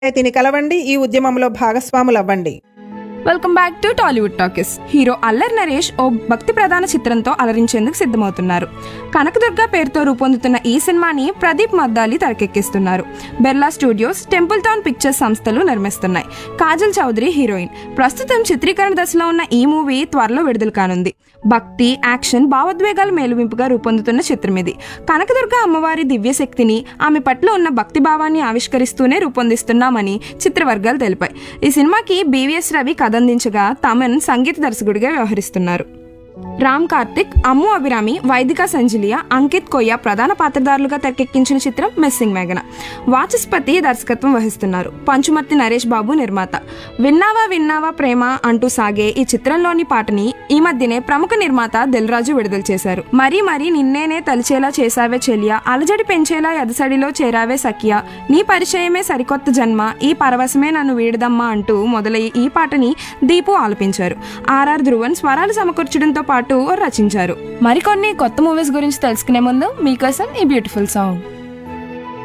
పంచాయతీని కలవండి ఈ ఉద్యమంలో భాగస్వాములవ్వండి welcome back to Tollywood talkies hero Allari Naresh ఓ భక్తి ప్రధాన చిత్రంతో అలరించేందుకు సిద్ధమవుతున్నారు కనకదుర్గ పేరుతో రూపొందుతున్న ఈ సినిమాని ప్రదీప్ మద్దాలి తెరకెక్కిస్తున్నారు Birla studios temple town pictures సంస్థలు నిర్మిస్తున్నాయి కాజల్ చౌదరి హీరోయిన్ ప్రస్తుతం చిత్రీకరణ దశలో ఉన్న ఈ మూవీ త్వరలో విడుదల కానుంది భక్తి యాక్షన్ భావోద్వేగాల మేలువింపుగా రూపొందుతున్న చిత్రం ఇది కనకదుర్గ అమ్మవారి దివ్యశక్తిని ఆమె పట్ల ఉన్న భక్తి భావాన్ని ఆవిష్కరిస్తూనే రూపొందిస్తున్నామని చిత్రవర్గాలు తెలిపాయి ఈ సినిమాకి బీవీఎస్ రవి కథ అందించగా తమన్ సంగీత దర్శకుడిగా వ్యవహరిస్తున్నారు రామ్ కార్తిక్ అమ్ము అభిరామి వైదిక సంజిలియా అంకిత్ కొయ్య ప్రధాన పాత్రధారులుగా తెరకెక్కించిన చిత్రం మిస్సింగ్ మేఘన వాచస్పతి దర్శకత్వం వహిస్తున్నారు పంచుమర్తి నరేష్ బాబు నిర్మాత విన్నావా విన్నావా ప్రేమ అంటూ సాగే ఈ చిత్రంలోని పాటని ఈ మధ్యనే ప్రముఖ నిర్మాత దిల్రాజు విడుదల చేశారు మరీ మరీ నిన్నేనే తలిచేలా చేసావే చెలియా అలజడి పెంచేలా ఎదసడిలో చేరావే సఖియా నీ పరిచయమే సరికొత్త జన్మ ఈ పరవశమే నన్ను వీడదమ్మా అంటూ మొదలయ్యి ఈ పాటని దీపు ఆలపించారు ఆర్ఆర్ ధ్రువన్ స్వరాలు సమకూర్చడంతో పాటు రచించారు మరికొన్ని కొత్త మూవీస్ గురించి తెలుసుకునే ముందు మీకోసం ఈ బ్యూటిఫుల్ సాంగ్